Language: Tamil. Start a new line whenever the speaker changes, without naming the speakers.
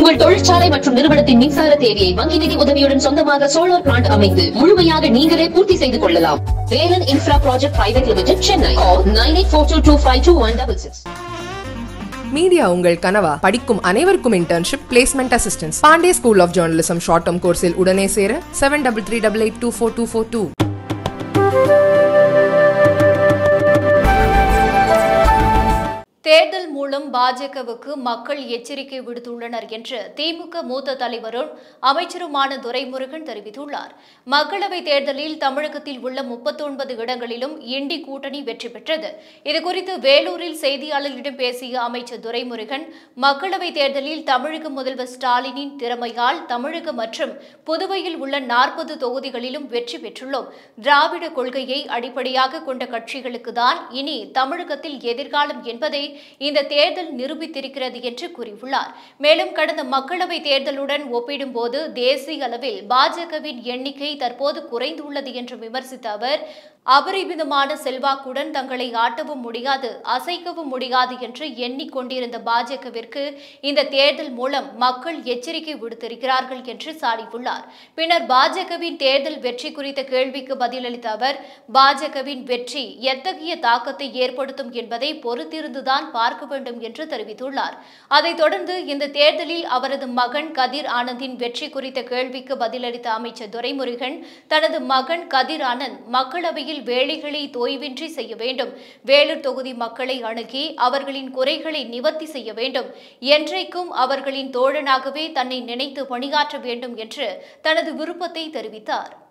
உங்கள் தொழிற்சாலை மற்றும் நிறுவனத்தின் மின்சார தேவையை வங்கி நிதி உதவியுடன் சொந்தமாக சோலார் பிளான்ட் அமைத்து முழுமையாக நீங்களே பூர்த்தி செய்து கொள்ளலாம் Velan infra project private limited Chennai nine eight four two two five two one double six
media உங்கள் கனவா படிக்கும் அனைவருக்கும் internship placement assistance Pandey school of journalism short term கோர்ஸில் உடனே சேர seven double three double eight two four two four two
தேர்தல் மூலம் பாஜகவுக்கு மக்கள் எச்சரிக்கை விடுத்துள்ளனர் என்று திமுக மூத்த தலைவரும் அமைச்சருமான துரைமுருகன் தெரிவித்துள்ளார் மக்களவைத் தேர்தலில் தமிழகத்தில் உள்ள முப்பத்தொன்பது இடங்களிலும் இண்டி கூட்டணி வெற்றி பெற்றது இதுகுறித்து வேலூரில் செய்தியாளர்களிடம் பேசிய அமைச்சர் துரைமுருகன் மக்களவைத் தேர்தலில் தமிழக முதல்வர் ஸ்டாலினின் திறமையால் தமிழகம் மற்றும் புதுவையில் உள்ள நாற்பது தொகுதிகளிலும் வெற்றி பெற்றுள்ளோம் திராவிட கொள்கையை அடிப்படையாக கொண்ட கட்சிகளுக்கு தான் இனி தமிழகத்தில் எதிர்காலம் என்பதை இந்த தேர்தல் நிரூபித்திருக்கிறது என்று கூறியுள்ளார் மேலும் கடந்த மக்களவைத் தேர்தலுடன் ஒப்பிடும்போது தேசிய அளவில் பாஜகவின் எண்ணிக்கை தற்போது குறைந்துள்ளது என்று விமர்சித்த அவர் அபரிமிதமான செல்வாக்குடன் தங்களை ஆட்டவும் முடியாது அசைக்கவும் முடியாது என்று எண்ணிக்கொண்டிருந்த பாஜகவிற்கு இந்த தேர்தல் மூலம் மக்கள் எச்சரிக்கை விடுத்திருக்கிறார்கள் என்று சாடியுள்ளார் பின்னர் பாஜகவின் தேர்தல் வெற்றி குறித்த கேள்விக்கு பதிலளித்த அவர் பாஜகவின் வெற்றி எத்தகைய தாக்கத்தை ஏற்படுத்தும் என்பதை பொறுத்திருந்துதான் பார்க்க வேண்டும் என்று தெரிவித்துள்ளார் அதைத் தொடர்ந்து இந்த தேர்தலில் அவரது மகன் கதிர் ஆனந்தின் வெற்றி குறித்த கேள்விக்கு பதிலளித்த அமைச்சர் துரைமுருகன் தனது மகன் கதிர் ஆனந்த் மக்களவையில் வேலைகளை தொய்வின்றி செய்ய வேண்டும் வேலூர் தொகுதி மக்களை அணுகி அவர்களின் குறைகளை நிவர்த்தி செய்ய வேண்டும் என்றைக்கும் அவர்களின் தோழனாகவே தன்னை நினைத்து பணியாற்ற வேண்டும் என்று தனது விருப்பத்தை தெரிவித்தார்